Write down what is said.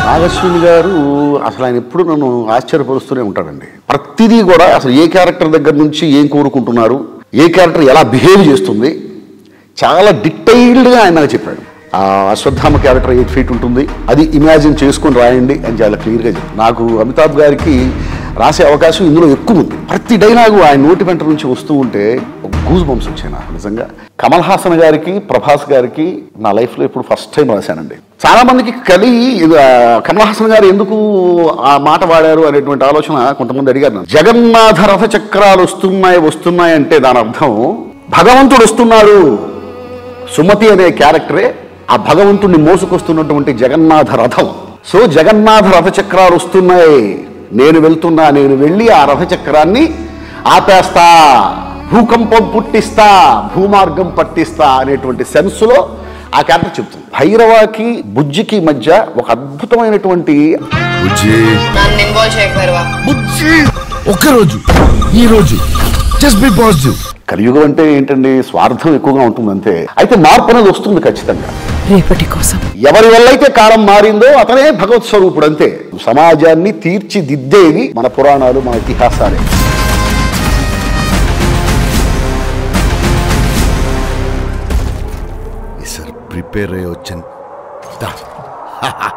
నాగశ్విని గారు అసలు ఆయన ఎప్పుడు నన్ను ఆశ్చర్యపరుస్తూనే ఉంటాడండి ప్రతిదీ కూడా అసలు ఏ క్యారెక్టర్ దగ్గర నుంచి ఏం కోరుకుంటున్నారు ఏ క్యారెక్టర్ ఎలా బిహేవ్ చేస్తుంది చాలా డీటెయిల్డ్గా ఆయన నాకు చెప్పాడు ఆ అశ్వత్థామ క్యారెక్టర్ ఎయిట్ ఫీట్ ఉంటుంది అది ఇమాజిన్ చేసుకొని రాయండి అని చాలా క్లియర్గా చెప్పాడు నాకు అమితాబ్ గారికి రాసే అవకాశం ఇందులో ఎక్కువ ఉంది ప్రతి డైలాగు ఆయన నోటి వెంట నుంచి వస్తూ ఉంటే ఒక గూజ్ బంప్స్ వచ్చాయి నాకు నిజంగా కమల్ హాసన్ గారికి ప్రభాస్ గారికి నా లైఫ్లో ఇప్పుడు ఫస్ట్ టైం రాశానండి చాలా మందికి కలి ఇది, ఆ, కమల్ హాసన్ గారు ఎందుకు ఆ మాట వాడారు అనేటువంటి ఆలోచన కొంతమంది అడిగారు నన్ను. జగన్నాథ రథ చక్రాలు వస్తున్నాయి వస్తున్నాయి అంటే దాని అర్థం భగవంతుడు వస్తున్నాడు సుమతి అనే క్యారెక్టరే ఆ భగవంతుడిని మోసుకొస్తున్నటువంటి జగన్నాథ రథం సో జగన్నాథ రథ చక్రాలు వస్తున్నాయి నేను వెళ్తున్నా నేను వెళ్ళి ఆ రథ చక్రాన్ని ఆపేస్తా భూకంపం పుట్టిస్తా భూమార్గం పట్టిస్తా అనేటువంటి సెన్స్లో ఆ క్యారెక్టర్ చెప్తుంది భైరవాకి బుజ్జికి మధ్య ఒక అద్భుతమైనటువంటి బుజ్జి నన్ను ఇన్వాల్వ్ చేయకపోయారు బుజ్జి ఒక్కరోజు ఈ రోజు జస్ట్ బి పాజిటివ్ కలియుగం అంటే ఏంటండి స్వార్థం ఎక్కువగా ఉంటుంది అంతే అయితే మార్పు అనేది వస్తుంది ఖచ్చితంగా రేపటి కోసం ఎవరి వల్ల అయితే కాలం మారిందో అతనే భగవత్ స్వరూపుడు అంతే సమాజాన్ని తీర్చిదిద్దేవి మన పురాణాలు మన ఇతిహాసాలే ఈసారి ప్రిపేర్ అయ్యి వచ్చాను దా.